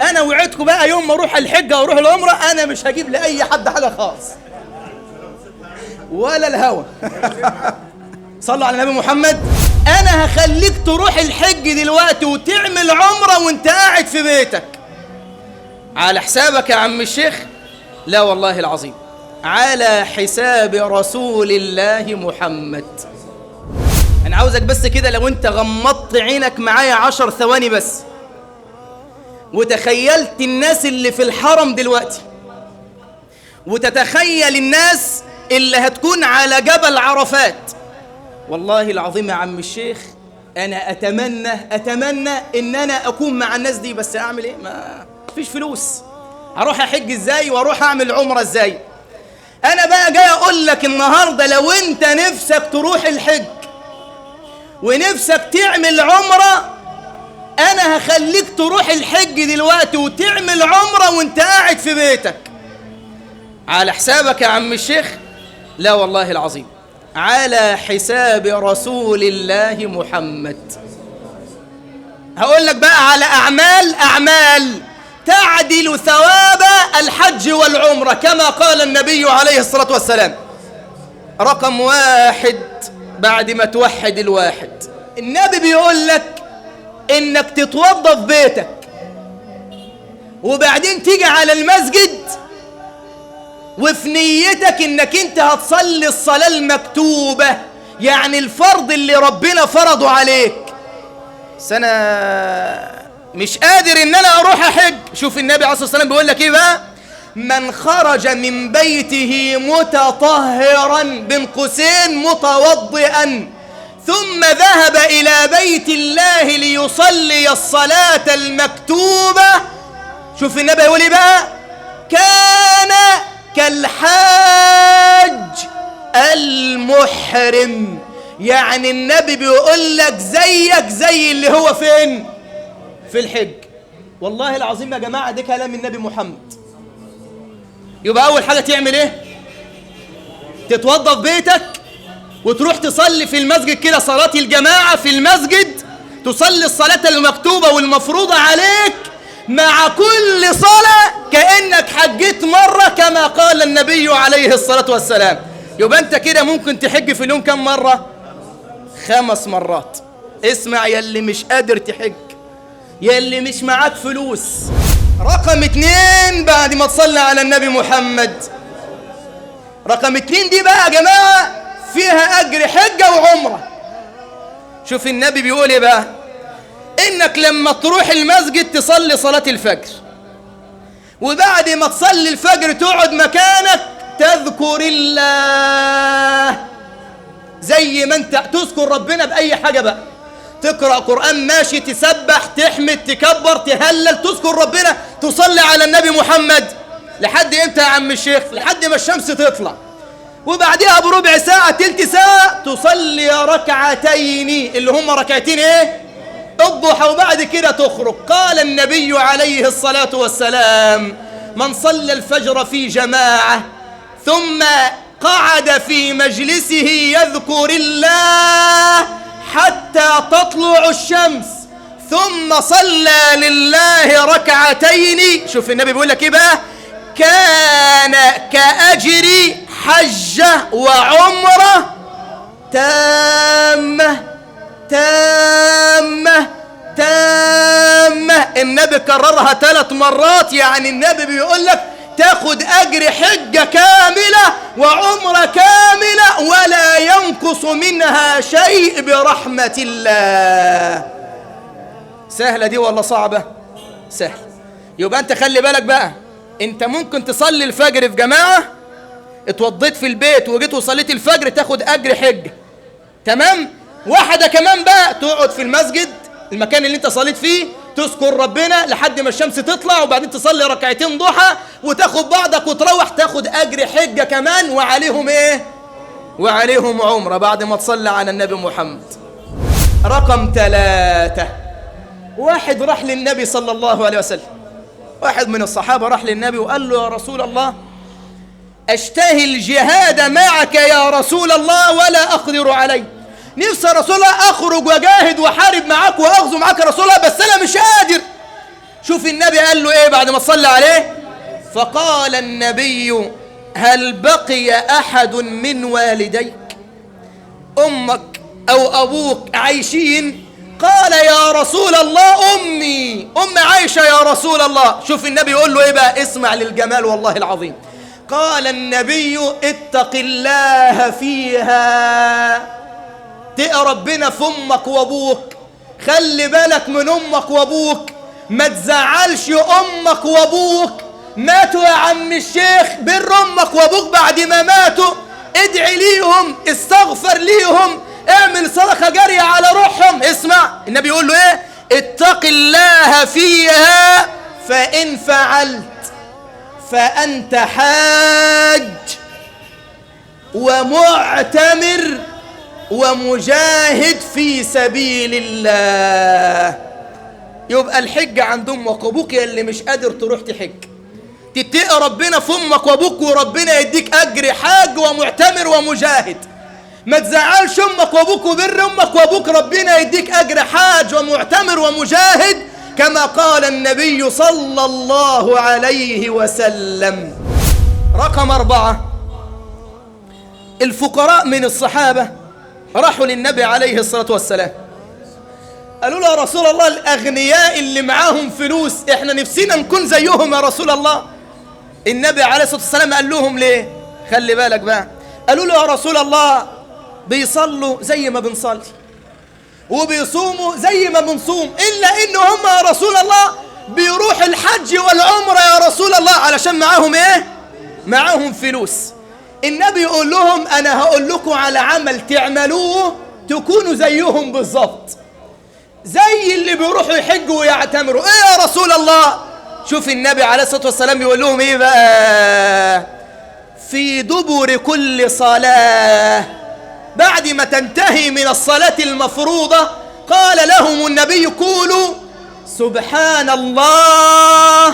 انا وعدكم بقى يوم ما اروح الحجه واروح العمره انا مش هجيب لاي حد حاجه خالص ولا الهوى صلوا على النبي محمد انا هخليك تروح الحج دلوقتي وتعمل عمره وانت قاعد في بيتك على حسابك يا عم الشيخ لا والله العظيم على حساب رسول الله محمد انا عاوزك بس كده لو انت غمضت عينك معايا عشر ثواني بس وتخيلت الناس اللي في الحرم دلوقتي وتتخيل الناس اللي هتكون على جبل عرفات والله العظيم يا عم الشيخ انا اتمنى اتمنى ان انا اكون مع الناس دي بس اعمل ايه ما فيش فلوس هروح احج ازاي واروح اعمل عمره ازاي انا بقى جاي اقول لك النهارده لو انت نفسك تروح الحج ونفسك تعمل عمره انا هخليك تروح الحج دلوقتي وتعمل عمره وانت قاعد في بيتك على حسابك يا عم الشيخ لا والله العظيم على حساب رسول الله محمد هقول لك بقى على اعمال اعمال تعدل ثواب الحج والعمره كما قال النبي عليه الصلاه والسلام رقم واحد بعد ما توحد الواحد النبي بيقول لك انك تتوضى في بيتك وبعدين تيجي على المسجد وفي نيتك انك انت هتصلي الصلاة المكتوبة يعني الفرض اللي ربنا فرضه عليك بس انا مش قادر ان انا اروح احج شوف النبي عليه الصلاة والسلام بيقول لك ايه بقى من خرج من بيته متطهرا بين قوسين متوضئا ثم ذهب إلى بيت الله ليصلي الصلاة المكتوبة شوف النبي يقول إيه بقى كان كالحاج المحرم يعني النبي بيقول لك زيك زي اللي هو فين في الحج والله العظيم يا جماعة ده كلام النبي محمد يبقى أول حاجة تعمل إيه تتوضى في بيتك وتروح تصلي في المسجد كده صلاة الجماعة في المسجد تصلي الصلاة المكتوبة والمفروضة عليك مع كل صلاة كأنك حجيت مرة كما قال النبي عليه الصلاة والسلام يبقى أنت كده ممكن تحج في اليوم كم مرة خمس مرات اسمع يلي مش قادر تحج يلي مش معاك فلوس رقم اتنين بعد ما تصلي على النبي محمد رقم اتنين دي بقى يا جماعة فيها أجر حجة وعمرة شوف النبي بيقول ايه بقى إنك لما تروح المسجد تصلي صلاة الفجر وبعد ما تصلي الفجر تقعد مكانك تذكر الله زي ما انت تذكر ربنا بأي حاجة بقى تقرأ قرآن ماشي تسبح تحمد تكبر تهلل تذكر ربنا تصلي على النبي محمد لحد امتى يا عم الشيخ لحد ما الشمس تطلع وبعدها بربع ساعة تلت ساعة تصلي ركعتين اللي هم ركعتين ايه الضحى وبعد كده تخرج قال النبي عليه الصلاة والسلام من صلى الفجر في جماعة ثم قعد في مجلسه يذكر الله حتى تطلع الشمس ثم صلى لله ركعتين شوف النبي بيقول لك ايه بقى كان كأجر حجة وعمرة تامة تامة تامة النبي كررها ثلاث مرات يعني النبي بيقول لك تاخد أجر حجة كاملة وعمرة كاملة ولا ينقص منها شيء برحمة الله سهلة دي ولا صعبة سهل يبقى انت خلي بالك بقى انت ممكن تصلي الفجر في جماعة اتوضيت في البيت وجيت وصليت الفجر تاخد اجر حجة تمام واحدة كمان بقى تقعد في المسجد المكان اللي انت صليت فيه تذكر ربنا لحد ما الشمس تطلع وبعدين تصلي ركعتين ضحى وتاخد بعضك وتروح تاخد اجر حجة كمان وعليهم ايه وعليهم عمرة بعد ما تصلي على النبي محمد رقم ثلاثة واحد راح للنبي صلى الله عليه وسلم واحد من الصحابة راح للنبي وقال له يا رسول الله أشتهي الجهاد معك يا رسول الله ولا أقدر عليه نفسي يا رسول الله أخرج وأجاهد وأحارب معاك وأغزو معاك يا رسول الله بس أنا مش قادر شوف النبي قال له ايه بعد ما صلى عليه فقال النبي هل بقي احد من والديك امك او ابوك عايشين قال يا رسول الله امي ام عائشه يا رسول الله شوف النبي يقول له ايه بقى اسمع للجمال والله العظيم قال النبي اتق الله فيها تقى ربنا في امك وابوك خلي بالك من امك وابوك ما تزعلش امك وابوك ماتوا يا عم الشيخ بر امك وابوك بعد ما ماتوا ادعي ليهم استغفر ليهم اعمل صدقه جاريه على روحهم اسمع النبي يقول له ايه اتق الله فيها فان فعلت فانت حاج ومعتمر ومجاهد في سبيل الله يبقى الحج عند امك وابوك يا اللي مش قادر تروح تحج تتقي ربنا في امك وابوك وربنا يديك اجر حاج ومعتمر ومجاهد ما تزعلش امك وابوك وبر امك وابوك ربنا يديك اجر حاج ومعتمر ومجاهد كما قال النبي صلى الله عليه وسلم رقم اربعه الفقراء من الصحابه راحوا للنبي عليه الصلاه والسلام قالوا له يا رسول الله الاغنياء اللي معاهم فلوس احنا نفسنا نكون زيهم يا رسول الله النبي عليه الصلاه والسلام قال لهم ليه خلي بالك بقى قالوا له يا رسول الله بيصلوا زي ما بنصلي وبيصوموا زي ما بنصوم الا ان هم يا رسول الله بيروحوا الحج والعمره يا رسول الله علشان معاهم ايه معاهم فلوس النبي يقول لهم انا هقول لكم على عمل تعملوه تكونوا زيهم بالظبط زي اللي بيروحوا يحجوا ويعتمروا ايه يا رسول الله شوف النبي عليه الصلاه والسلام يقول لهم ايه بقى في دبر كل صلاه بعد ما تنتهي من الصلاه المفروضه قال لهم النبي قولوا سبحان الله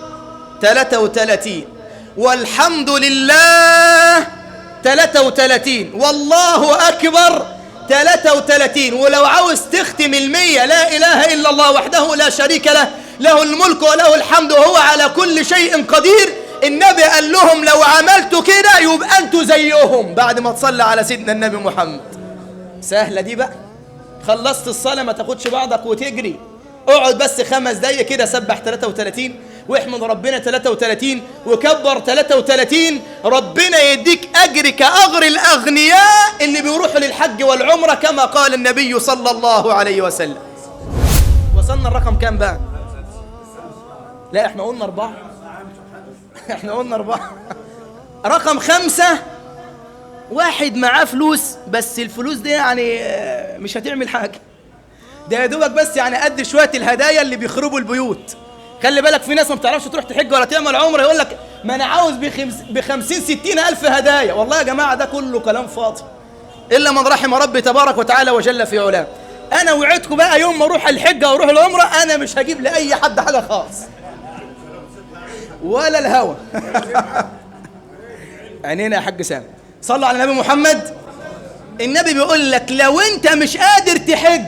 33 والحمد لله 33 والله أكبر 33 ولو عاوز تختم المية لا إله إلا الله وحده لا شريك له له الملك وله الحمد وهو على كل شيء قدير النبي قال لهم لو عملتوا كده يبقى انتوا زيهم بعد ما تصلى على سيدنا النبي محمد سهلة دي بقى خلصت الصلاة ما تاخدش بعضك وتجري اقعد بس خمس دقايق كده سبح 33 واحمد ربنا 33 وكبر 33 ربنا يديك اجر كاجر الاغنياء اللي بيروحوا للحج والعمره كما قال النبي صلى الله عليه وسلم وصلنا الرقم كام بقى لا احنا قلنا اربعه احنا قلنا اربعه رقم خمسه واحد معاه فلوس بس الفلوس دي يعني آه، مش هتعمل حاجه ده يا دوبك بس يعني قد شويه الهدايا اللي بيخربوا البيوت خلي بالك في ناس ما بتعرفش تروح تحج ولا تعمل عمره يقول لك ما انا عاوز بخمس بخمسين ستين الف هدايا والله يا جماعه ده كله كلام فاضي الا من رحم ربي تبارك وتعالى وجل في علاه انا وعدكم بقى يوم ما اروح الحجه واروح العمره انا مش هجيب لاي حد حاجه خالص ولا الهوى عينينا يا حاج سام صلوا على النبي محمد النبي بيقول لك لو انت مش قادر تحج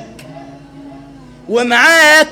ومعاك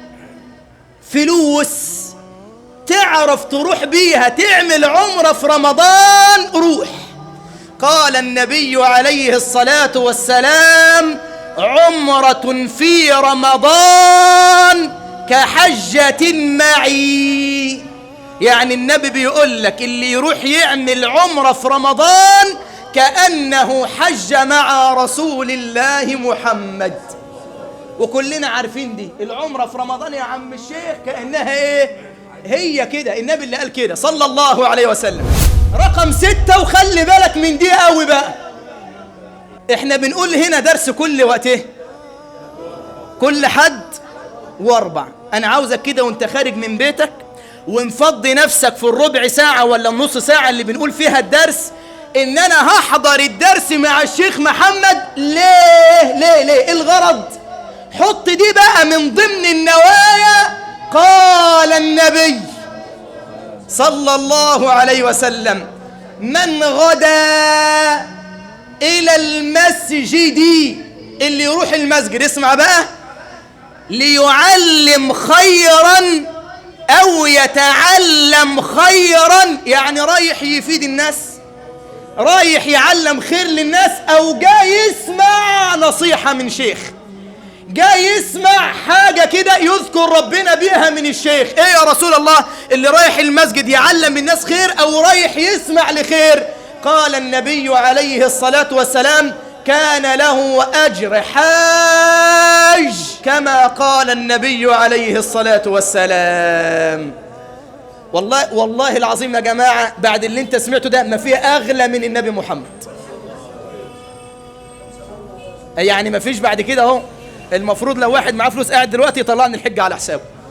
فلوس تعرف تروح بيها تعمل عمرة في رمضان روح قال النبي عليه الصلاة والسلام عمرة في رمضان كحجة معي يعني النبي بيقول لك اللي يروح يعمل عمرة في رمضان كأنه حج مع رسول الله محمد وكلنا عارفين دي العمرة في رمضان يا عم الشيخ كأنها ايه هي كده النبي اللي قال كده صلى الله عليه وسلم رقم ستة وخلي بالك من دي قوي بقى احنا بنقول هنا درس كل وقت ايه كل حد واربع انا عاوزك كده وانت خارج من بيتك ومفضي نفسك في الربع ساعة ولا النص ساعة اللي بنقول فيها الدرس ان انا هحضر الدرس مع الشيخ محمد ليه ليه ليه الغرض حط دي بقى من ضمن النوايا قال النبي صلى الله عليه وسلم من غدا الى المسجد اللي يروح المسجد اسمع بقى ليعلم خيرا أو يتعلم خيرا يعني رايح يفيد الناس رايح يعلم خير للناس أو جاي يسمع نصيحة من شيخ جاي يسمع حاجة كده يذكر ربنا بيها من الشيخ ايه يا رسول الله اللي رايح المسجد يعلم الناس خير او رايح يسمع لخير قال النبي عليه الصلاة والسلام كان له أجر حاج كما قال النبي عليه الصلاة والسلام والله والله العظيم يا جماعة بعد اللي انت سمعته ده ما فيه أغلى من النبي محمد يعني ما فيش بعد كده اهو المفروض لو واحد معاه فلوس قاعد دلوقتي يطلعني الحج على حسابه